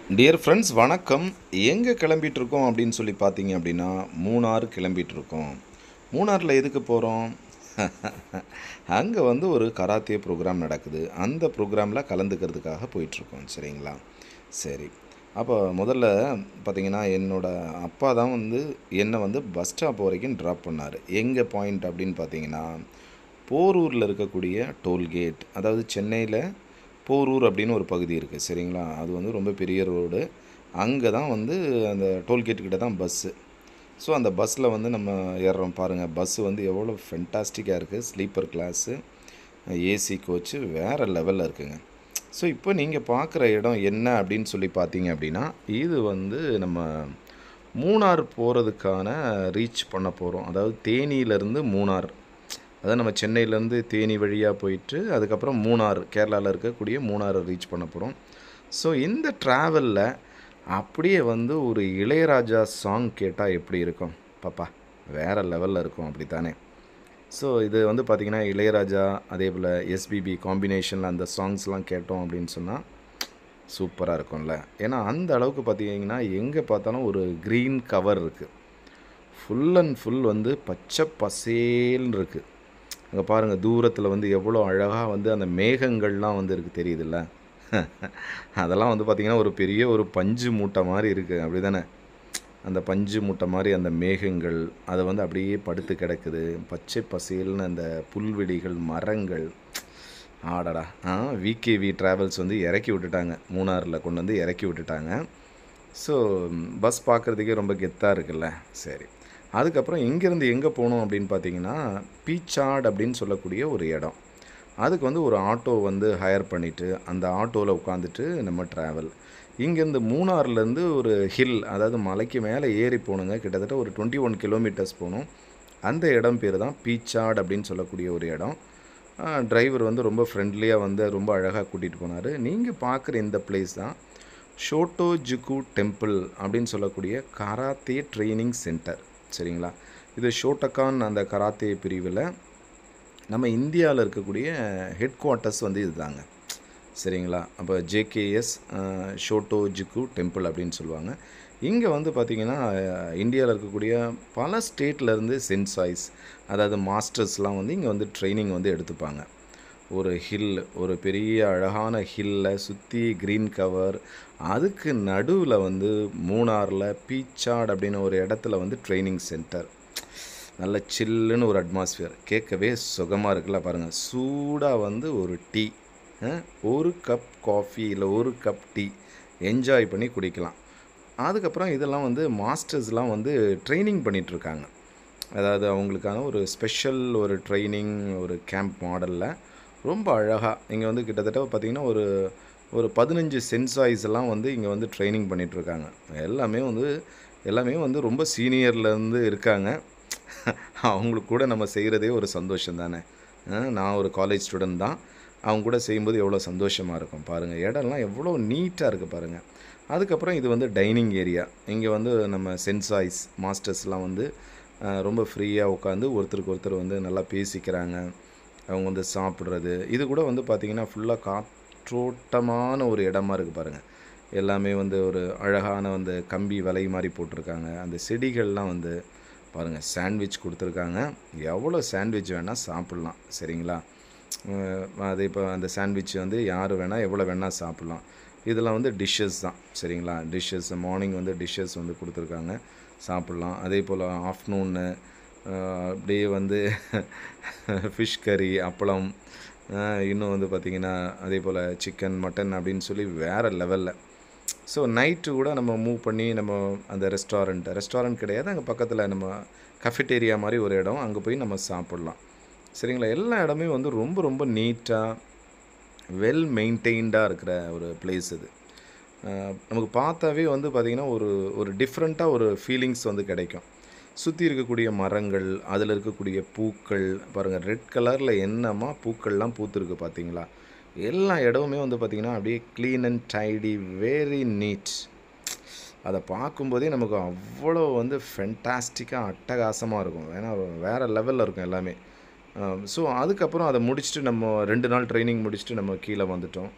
dear friends வணக்கம் எங்கே கிளம்பிட்டு இருக்கோம் அப்படின்னு சொல்லி பார்த்தீங்க அப்படின்னா மூணார் கிளம்பிட்டு இருக்கோம் மூணாரில் எதுக்கு போகிறோம் அங்கே வந்து ஒரு கராத்தே ப்ரோக்ராம் நடக்குது அந்த ப்ரோக்ராமில் கலந்துக்கிறதுக்காக போயிட்டுருக்கோம் சரிங்களா சரி அப்போ முதல்ல பார்த்தீங்கன்னா என்னோட அப்பா தான் வந்து என்னை வந்து பஸ் ஸ்டாப் வரைக்கும் ட்ராப் பண்ணார் எங்கே பாயிண்ட் அப்படின்னு பார்த்தீங்கன்னா போரூரில் இருக்கக்கூடிய டோல்கேட் அதாவது சென்னையில் போரூர் அப்படின்னு ஒரு பகுதி இருக்குது சரிங்களா அது வந்து ரொம்ப பெரிய ரோடு அங்கே தான் வந்து அந்த டோல்கேட் கிட்ட தான் பஸ்ஸு ஸோ அந்த பஸ்ஸில் வந்து நம்ம ஏறுறோம் பாருங்கள் பஸ்ஸு வந்து எவ்வளோ ஃபென்டாஸ்டிக்காக இருக்குது ஸ்லீப்பர் கிளாஸு ஏசி கோச்சு வேறு லெவலில் இருக்குங்க ஸோ இப்போ நீங்கள் பார்க்குற இடம் என்ன அப்படின்னு சொல்லி பார்த்தீங்க அப்படின்னா இது வந்து நம்ம மூணார் போகிறதுக்கான ரீச் பண்ண போகிறோம் அதாவது தேனியிலேருந்து மூணார் அதாவது நம்ம சென்னையிலேருந்து தேனி வழியாக போயிட்டு அதுக்கப்புறம் மூணார் கேரளாவில் இருக்கக்கூடிய மூணாரை ரீச் பண்ண போகிறோம் ஸோ இந்த ட்ராவலில் அப்படியே வந்து ஒரு இளையராஜா சாங் கேட்டால் எப்படி இருக்கும் பாப்பா வேறு லெவலில் இருக்கும் அப்படி தானே ஸோ இது வந்து பார்த்திங்கன்னா இளையராஜா அதே போல் எஸ்பிபி காம்பினேஷனில் அந்த சாங்ஸ்லாம் கேட்டோம் அப்படின்னு சொன்னால் சூப்பராக இருக்கும்ல ஏன்னா அந்த அளவுக்கு பார்த்தீங்கன்னா எங்கே பார்த்தாலும் ஒரு க்ரீன் கவர் இருக்குது ஃபுல் அண்ட் ஃபுல் வந்து பச்சை பசேல்னு இருக்குது அங்கே பாருங்கள் தூரத்தில் வந்து எவ்வளோ அழகாக வந்து அந்த மேகங்கள்லாம் வந்து இருக்குது தெரியுதுல்ல அதெல்லாம் வந்து பார்த்திங்கன்னா ஒரு பெரிய ஒரு பஞ்சு மூட்டை மாதிரி இருக்குது அப்படி தானே அந்த பஞ்சு மூட்டை மாதிரி அந்த மேகங்கள் அதை வந்து அப்படியே படுத்து கிடக்குது பச்சை பசேல்னு அந்த புல்வெளிகள் மரங்கள் ஆடடா ஆ விகேவி ட்ராவல்ஸ் வந்து இறக்கி விட்டுட்டாங்க மூணாரில் கொண்டு வந்து இறக்கி விட்டுட்டாங்க ஸோ பஸ் பார்க்குறதுக்கே ரொம்ப கெத்தாக இருக்குல்ல சரி அதுக்கப்புறம் இங்கேருந்து எங்கே போகணும் அப்படின்னு பார்த்தீங்கன்னா பீச்சாட் அப்படின்னு சொல்லக்கூடிய ஒரு இடம் அதுக்கு வந்து ஒரு ஆட்டோ வந்து ஹையர் பண்ணிவிட்டு அந்த ஆட்டோவில் உட்காந்துட்டு நம்ம ட்ராவல் இங்கேருந்து மூணார்லேருந்து ஒரு ஹில் அதாவது மலைக்கு மேலே ஏறி போகணுங்க கிட்டத்தட்ட ஒரு டுவெண்ட்டி ஒன் கிலோமீட்டர்ஸ் போகணும் அந்த இடம் பேர் தான் பீச்சாட் அப்படின்னு சொல்லக்கூடிய ஒரு இடம் டிரைவர் வந்து ரொம்ப ஃப்ரெண்ட்லியாக வந்து ரொம்ப அழகாக கூட்டிகிட்டு போனார் நீங்கள் பார்க்குற இந்த பிளேஸ் தான் ஷோட்டோ ஜுக்கு டெம்பிள் அப்படின்னு சொல்லக்கூடிய கராத்தே ட்ரைனிங் சென்டர் சரிங்களா இது ஷோட்டக்கான் அந்த கராத்தே பிரிவில் நம்ம இந்தியாவில் இருக்கக்கூடிய ஹெட் குவார்ட்டர்ஸ் வந்து இதுதாங்க சரிங்களா அப்போ ஜேகேஎஸ் ஷோட்டோ ஜிக்கு டெம்பிள் அப்படின்னு சொல்லுவாங்க இங்கே வந்து பார்த்திங்கன்னா இந்தியாவில் இருக்கக்கூடிய பல ஸ்டேட்லேருந்து சென்சாய்ஸ் அதாவது மாஸ்டர்ஸ்லாம் வந்து இங்கே வந்து ட்ரைனிங் வந்து எடுத்துப்பாங்க ஒரு ஹில் ஒரு பெரிய அழகான ஹில்லில் சுற்றி க்ரீன் கவர் அதுக்கு நடுவில் வந்து மூணாரில் பீச்சாட் அப்படின்னு ஒரு இடத்துல வந்து ட்ரைனிங் சென்டர் நல்ல சில்லுன்னு ஒரு அட்மாஸ்ஃபியர் கேட்கவே சுகமாக இருக்குல்ல பாருங்கள் சூடாக வந்து ஒரு டீ ஒரு கப் காஃபி இல்லை ஒரு கப் டீ என்ஜாய் பண்ணி குடிக்கலாம் அதுக்கப்புறம் இதெல்லாம் வந்து மாஸ்டர்ஸ்லாம் வந்து ட்ரைனிங் பண்ணிகிட்ருக்காங்க அதாவது அவங்களுக்கான ஒரு ஸ்பெஷல் ஒரு ட்ரைனிங் ஒரு கேம்ப் மாடலில் ரொம்ப அழகாக இங்கே வந்து கிட்டத்தட்ட பார்த்திங்கன்னா ஒரு ஒரு பதினஞ்சு சென்சாய்ஸ் எல்லாம் வந்து இங்கே வந்து ட்ரைனிங் பண்ணிகிட்ருக்காங்க எல்லாமே வந்து எல்லாமே வந்து ரொம்ப சீனியர்லேருந்து இருக்காங்க அவங்களுக்கு கூட நம்ம செய்கிறதே ஒரு சந்தோஷம் தானே நான் ஒரு காலேஜ் ஸ்டூடெண்ட் தான் அவங்க கூட செய்யும்போது எவ்வளோ சந்தோஷமாக இருக்கும் பாருங்கள் இடம்லாம் எவ்வளோ நீட்டாக இருக்குது பாருங்கள் அதுக்கப்புறம் இது வந்து டைனிங் ஏரியா இங்கே வந்து நம்ம சென்சாய்ஸ் மாஸ்டர்ஸ்லாம் வந்து ரொம்ப ஃப்ரீயாக உட்காந்து ஒருத்தருக்கு ஒருத்தர் வந்து நல்லா பேசிக்கிறாங்க அவங்க வந்து சாப்பிட்றது இது கூட வந்து பார்த்திங்கன்னா ஃபுல்லாக காற்றோட்டமான ஒரு இடமா இருக்குது பாருங்கள் எல்லாமே வந்து ஒரு அழகான வந்து கம்பி வலை மாதிரி போட்டிருக்காங்க அந்த செடிகள்லாம் வந்து பாருங்கள் சாண்ட்விச் கொடுத்துருக்காங்க எவ்வளோ சாண்ட்விச் வேணால் சாப்பிட்லாம் சரிங்களா அது இப்போ அந்த சாண்ட்விச் வந்து யார் வேணால் எவ்வளோ வேணால் சாப்பிட்லாம் இதெல்லாம் வந்து டிஷ்ஷஸ் தான் சரிங்களா டிஷ்ஷஸ் மார்னிங் வந்து டிஷ்ஷஸ் வந்து கொடுத்துருக்காங்க சாப்பிட்லாம் அதே போல் ஆஃப்டர்நூன்னு அப்படியே வந்து ஃபிஷ் கறி அப்பளம் இன்னும் வந்து பார்த்திங்கன்னா அதே போல் சிக்கன் மட்டன் அப்படின்னு சொல்லி வேறு லெவலில் ஸோ நைட்டு கூட நம்ம மூவ் பண்ணி நம்ம அந்த ரெஸ்டாரண்ட் ரெஸ்டாரண்ட் கிடையாது அங்கே பக்கத்தில் நம்ம கஃபிட்டேரியா மாதிரி ஒரு இடம் அங்கே போய் நம்ம சாப்பிட்லாம் சரிங்களா எல்லா இடமே வந்து ரொம்ப ரொம்ப நீட்டாக வெல் மெயின்டைன்டாக இருக்கிற ஒரு பிளேஸ் இது நமக்கு பார்த்தாவே வந்து பார்த்திங்கன்னா ஒரு ஒரு டிஃப்ரெண்ட்டாக ஒரு ஃபீலிங்ஸ் வந்து கிடைக்கும் சுற்றி இருக்கக்கூடிய மரங்கள் அதில் இருக்கக்கூடிய பூக்கள் பாருங்கள் ரெட் கலரில் என்னமா பூக்கள்லாம் பூத்துருக்கு பார்த்தீங்களா எல்லா இடமுமே வந்து பார்த்திங்கன்னா அப்படியே clean and tidy very neat அதை பார்க்கும்போதே நமக்கு அவ்வளோ வந்து ஃபென்டாஸ்டிக்காக அட்டகாசமாக இருக்கும் ஏன்னா வேறு லெவலில் இருக்கும் எல்லாமே ஸோ அதுக்கப்புறம் அதை முடிச்சுட்டு நம்ம ரெண்டு நாள் ட்ரைனிங் முடிச்சுட்டு நம்ம கீழே வந்துட்டோம்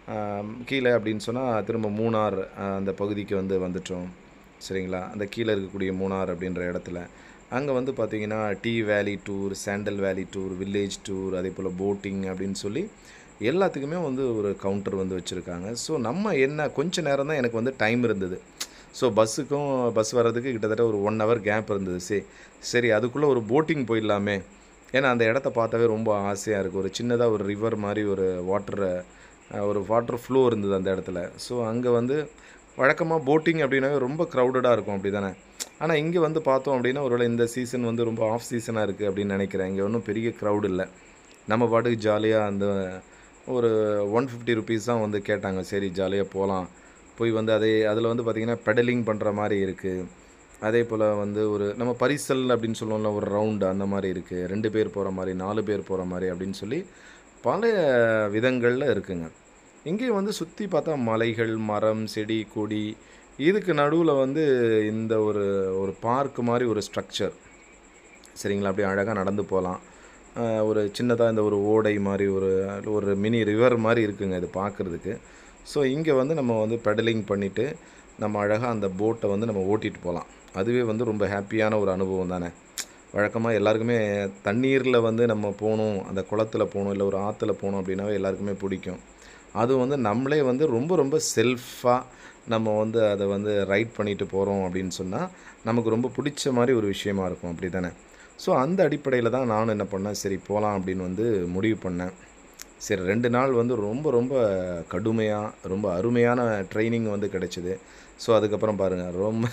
ஆம், கீழே அப்படின்னு சொன்னால் திரும்ப மூணார் ஆ, அந்த பகுதிக்கு வந்து வந்துட்டோம் சரிங்களா அந்த கீழே இருக்கக்கூடிய மூணார் அப்படின்ற இடத்துல அங்கே வந்து பார்த்தீங்கன்னா tea valley tour sandal valley tour village tour அதே போல் போட்டிங் அப்படின்னு சொல்லி எல்லாத்துக்குமே வந்து ஒரு கவுண்டர் வந்து வச்சுருக்காங்க ஸோ நம்ம என்ன கொஞ்ச நேரம் தான் எனக்கு வந்து டைம் இருந்தது ஸோ பஸ்ஸுக்கும் பஸ் வர்றதுக்கு கிட்டத்தட்ட ஒரு ஒன் ஹவர் கேப் இருந்தது சரி சரி அதுக்குள்ளே ஒரு போட்டிங் போயிடலாமே ஏன்னா அந்த இடத்த பார்த்தாவே ரொம்ப ஆசையாக இருக்குது ஒரு சின்னதாக ஒரு ரிவர் மாதிரி ஒரு வாட்டரை ஒரு வாட்டர் ஃப்ளோ இருந்தது அந்த இடத்துல ஸோ அங்கே வந்து வழக்கமாக போட்டிங் அப்படின்னாவே ரொம்ப க்ரௌடடாக இருக்கும் அப்படி தானே ஆனால் இங்கே வந்து பார்த்தோம் அப்படின்னா ஒருவேளை இந்த சீசன் வந்து ரொம்ப ஆஃப் சீசனாக இருக்குது அப்படின்னு நினைக்கிறேன் இங்கே ஒன்றும் பெரிய க்ரௌட் இல்லை நம்ம பாட்டுக்கு ஜாலியாக அந்த ஒரு ஒன் ஃபிஃப்டி ருபீஸ் தான் வந்து கேட்டாங்க சரி ஜாலியாக போகலாம் போய் வந்து அதே அதில் வந்து பார்த்திங்கன்னா பெடலிங் பண்ணுற மாதிரி இருக்குது அதே போல் வந்து ஒரு நம்ம பரிசல் அப்படின்னு சொல்லுவோம்ல ஒரு ரவுண்டு அந்த மாதிரி இருக்குது ரெண்டு பேர் போகிற மாதிரி நாலு பேர் போகிற மாதிரி அப்படின்னு சொல்லி பல விதங்களில் இருக்குங்க இங்கேயும் வந்து சுற்றி பார்த்தா மலைகள் மரம் செடி கொடி இதுக்கு நடுவில் வந்து இந்த ஒரு ஒரு பார்க் மாதிரி ஒரு ஸ்ட்ரக்சர் சரிங்களா அப்படியே அழகாக நடந்து போகலாம் ஆஹ் ஒரு சின்னதாக இந்த ஒரு ஓடை மாதிரி ஒரு ஒரு மினி ரிவர் மாதிரி இருக்குங்க இது பார்க்குறதுக்கு ஸோ இங்கே வந்து நம்ம வந்து பெடலிங் பண்ணிவிட்டு நம்ம அழகாக அந்த போட்டை வந்து நம்ம ஓட்டிகிட்டு போகலாம் அதுவே வந்து ரொம்ப ஹாப்பியான ஒரு அனுபவம் தானே வழக்கமாக எல்லாருக்குமே தண்ணீரில் வந்து நம்ம போகணும் அந்த குளத்துல போகணும் இல்லை ஒரு ஆற்றுல போகணும் அப்படின்னாவே எல்லாருக்குமே பிடிக்கும் அது வந்து நம்மளே வந்து ரொம்ப ரொம்ப செல்ஃபாக நம்ம வந்து அதை வந்து ரைட் பண்ணிட்டு போகிறோம் அப்படின்னு சொன்னால் நமக்கு ரொம்ப பிடிச்ச மாதிரி ஒரு விஷயமா இருக்கும் அப்படி தானே ஸோ அந்த அடிப்படையில் தான் நானும் என்ன பண்ணேன் சரி போகலாம் அப்படின்னு வந்து முடிவு பண்ணேன் சரி ரெண்டு நாள் வந்து ரொம்ப ரொம்ப கடுமையாக ரொம்ப அருமையான ட்ரைனிங் வந்து கிடைச்சிது ஸோ அதுக்கப்புறம் பாருங்கள் ரொம்ப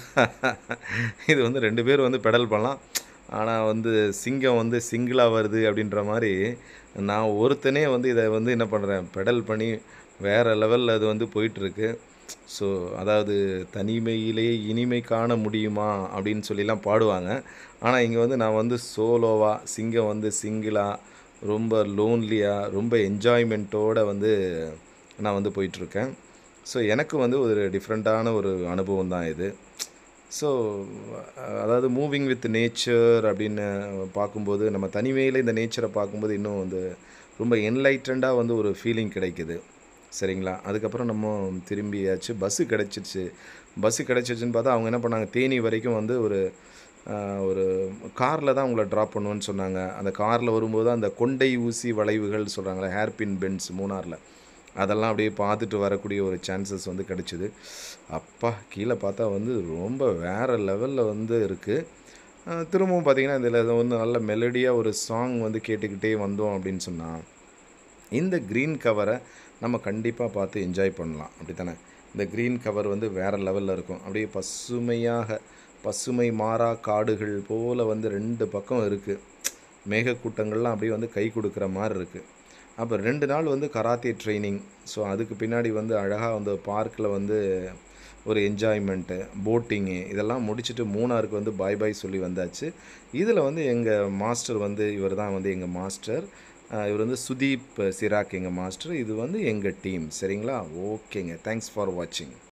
இது வந்து ரெண்டு பேர் வந்து பெடல் பண்ணலாம் ஆனால் வந்து சிங்கம் வந்து சிங்கிளாக வருது அப்படின்ற மாதிரி நான் ஒருத்தனே வந்து இதை வந்து என்ன பண்ணுறேன் பெடல் பண்ணி வேறு லெவலில் அது வந்து போயிட்டுருக்கு ஸோ அதாவது தனிமையிலே இனிமை காண முடியுமா அப்படின்னு சொல்லிலாம் பாடுவாங்க ஆனால் இங்கே வந்து நான் வந்து சோலோவாக சிங்கம் வந்து சிங்கிளாக ரொம்ப லோன்லியாக ரொம்ப என்ஜாய்மெண்ட்டோடு வந்து நான் வந்து போயிட்டுருக்கேன் ஸோ எனக்கு வந்து ஒரு டிஃப்ரெண்ட்டான ஒரு அனுபவம் தான் இது ஸோ அதாவது மூவிங் வித் நேச்சர் அப்படின்னு பார்க்கும்போது நம்ம தனிமையில் இந்த நேச்சரை பார்க்கும்போது இன்னும் வந்து ரொம்ப என்லைட்டண்டாக வந்து ஒரு ஃபீலிங் கிடைக்குது சரிங்களா அதுக்கப்புறம் நம்ம திரும்பியாச்சு பஸ்ஸு கிடச்சிச்சு பஸ்ஸு கிடச்சிச்சுன்னு பார்த்தா அவங்க என்ன பண்ணாங்க தேனி வரைக்கும் வந்து ஒரு ஆஹ், ஒரு காரில் தான் உங்களை ட்ராப் பண்ணுவேன்னு சொன்னாங்க அந்த காரில் வரும்போது அந்த கொண்டை ஊசி வளைவுகள் சொல்கிறாங்களே ஹேர்பின் பென்ஸ் மூணாரில் அதெல்லாம் அப்படியே பார்த்துட்டு வரக்கூடிய ஒரு சான்சஸ் வந்து கிடச்சிது அப்பா கீழே பார்த்தா வந்து ரொம்ப வேறு லெவலில் வந்து இருக்குது திரும்பவும் பார்த்தீங்கன்னா இதில் வந்து நல்ல மெலடியாக ஒரு சாங் வந்து கேட்டுக்கிட்டே வந்தோம் அப்படின்னு சொன்னால் இந்த க்ரீன் கவரை நம்ம கண்டிப்பாக பார்த்து என்ஜாய் பண்ணலாம் அப்படி தானே இந்த க்ரீன் கவர் வந்து வேறு லெவலில் இருக்கும் அப்படியே பசுமையாக பசுமை மாறா காடுகள் போல் வந்து ரெண்டு பக்கம் இருக்குது மேகக்கூட்டங்கள்லாம் அப்படியே வந்து கை கொடுக்குற மாதிரி இருக்குது அப்போ ரெண்டு நாள் வந்து கராத்தே ட்ரைனிங் ஸோ அதுக்கு பின்னாடி வந்து அழகாக வந்து பார்க்கில் வந்து ஒரு என்ஜாய்மெண்ட்டு போட்டிங்கு இதெல்லாம் முடிச்சுட்டு மூணாருக்கு வந்து பாய் பாய் சொல்லி வந்தாச்சு இதில் வந்து எங்கள் மாஸ்டர் வந்து இவர் தான் வந்து எங்கள் மாஸ்டர் அஹ் இவர் வந்து சுதீப் சிராக் எங்கள் மாஸ்டர் இது வந்து எங்கள் டீம் சரிங்களா ஓகேங்க தேங்க்ஸ் ஃபார் வாட்சிங்